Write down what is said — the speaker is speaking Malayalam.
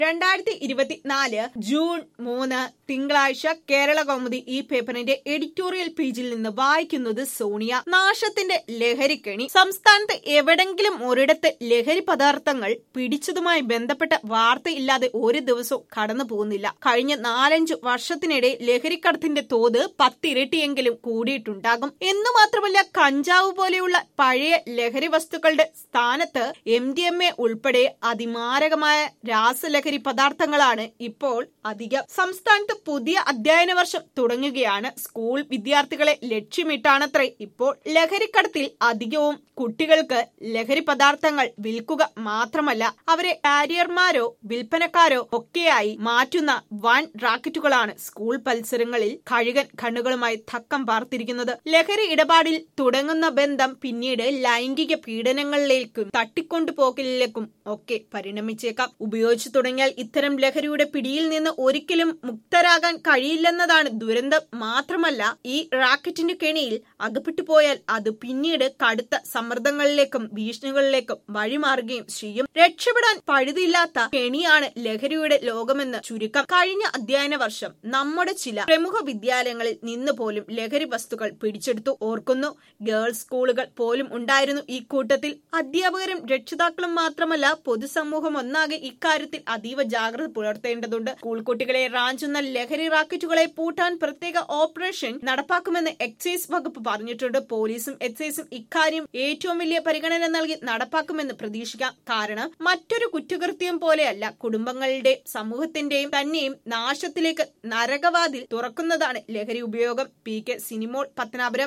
രണ്ടായിരത്തി ഇരുപത്തിനാല് ജൂൺ മൂന്ന് തിങ്കളാഴ്ച കേരള കൗമുദി ഈ പേപ്പറിന്റെ എഡിറ്റോറിയൽ പേജിൽ നിന്ന് വായിക്കുന്നത് സോണിയ നാശത്തിന്റെ ലഹരിക്കണി സംസ്ഥാനത്ത് എവിടെങ്കിലും ഒരിടത്ത് ലഹരി പദാർത്ഥങ്ങൾ പിടിച്ചതുമായി ബന്ധപ്പെട്ട വാർത്തയില്ലാതെ ഒരു ദിവസവും കടന്നു പോകുന്നില്ല കഴിഞ്ഞ നാലഞ്ചു വർഷത്തിനിടെ ലഹരിക്കടത്തിന്റെ തോത് പത്തിരട്ടിയെങ്കിലും കൂടിയിട്ടുണ്ടാകും എന്നു മാത്രമല്ല കഞ്ചാവ് പോലെയുള്ള പഴയ ലഹരി വസ്തുക്കളുടെ സ്ഥാനത്ത് എം ഡി എം എ ഉൾപ്പെടെ അതിമാരകമായ രാസലഹരി പദാർത്ഥങ്ങളാണ് ഇപ്പോൾ അധികം സംസ്ഥാനത്ത് പുതിയ അധ്യയന വർഷം തുടങ്ങുകയാണ് സ്കൂൾ വിദ്യാർത്ഥികളെ ലക്ഷ്യമിട്ടാണത്രേ ഇപ്പോൾ ലഹരിക്കടത്തിൽ അധികവും കുട്ടികൾക്ക് ലഹരി പദാർത്ഥങ്ങൾ വിൽക്കുക മാത്രമല്ല അവരെ കാരിയർമാരോ വിൽപ്പനക്കാരോ ഒക്കെയായി മാറ്റുന്ന വൻ റാക്കറ്റുകളാണ് സ്കൂൾ പരിസരങ്ങളിൽ കഴുകൻ കണ്ണുകളുമായി തക്കം പാർത്തിരിക്കുന്നത് ലഹരി ഇടപാടിൽ തുടങ്ങുന്ന ബന്ധം പിന്നീട് ലൈംഗിക പീഡനങ്ങളിലേക്കും തട്ടിക്കൊണ്ടുപോകലിലേക്കും ഒക്കെ പരിണമിച്ചേക്കാം ഉപയോഗിച്ചു തുടങ്ങിയാൽ ഇത്തരം ലഹരിയുടെ പിടിയിൽ നിന്ന് ഒരിക്കലും മുക്തരാകാൻ കഴിയില്ലെന്നതാണ് ദുരന്തം മാത്രമല്ല ഈ റാക്കറ്റിന്റെ കെണിയിൽ അകപ്പെട്ടു പോയാൽ അത് പിന്നീട് കടുത്ത സമ്മർദ്ദങ്ങളിലേക്കും ഭീഷണികളിലേക്കും വഴിമാറുകയും ചെയ്യും രക്ഷപ്പെടാൻ പഴുതില്ലാത്ത കെണിയാണ് ലഹരിയുടെ ലോകമെന്ന് ചുരുക്കം കഴിഞ്ഞ അധ്യയന വർഷം നമ്മുടെ ചില പ്രമുഖ വിദ്യാലയങ്ങളിൽ നിന്ന് പോലും ലഹരി വസ്തുക്കൾ പിടിച്ചെടുത്തു ഓർക്കുന്നു ഗേൾസ് സ്കൂളുകൾ പോലും ഉണ്ടായിരുന്നു ഈ കൂട്ടത്തിൽ അധ്യാപകരും രക്ഷിതാക്കളും മാത്രമല്ല പൊതുസമൂഹം ഒന്നാകെ ഇക്കാര്യത്തിൽ അതീവ ജാഗ്രത പുലർത്തേണ്ടതുണ്ട് സ്കൂൾ കുട്ടികളെ റാഞ്ചുന്ന ലഹരി റാക്കറ്റുകളെ പൂട്ടാൻ പ്രത്യേക ഓപ്പറേഷൻ നടപ്പാക്കുമെന്ന് എക്സൈസ് വകുപ്പ് പറഞ്ഞിട്ടുണ്ട് പോലീസും എക്സൈസും ഇക്കാര്യം ഏറ്റവും വലിയ പരിഗണന നൽകി നടപ്പാക്കുമെന്ന് പ്രതീക്ഷിക്കാം കാരണം മറ്റൊരു കുറ്റകൃത്യം പോലെയല്ല കുടുംബങ്ങളുടെയും സമൂഹത്തിന്റെയും തന്നെയും നാശത്തിലേക്ക് നരകവാതിൽ തുറക്കുന്നതാണ് ലഹരി ഉപയോഗം പി കെ സിനിമോൾ പത്തനാപുരം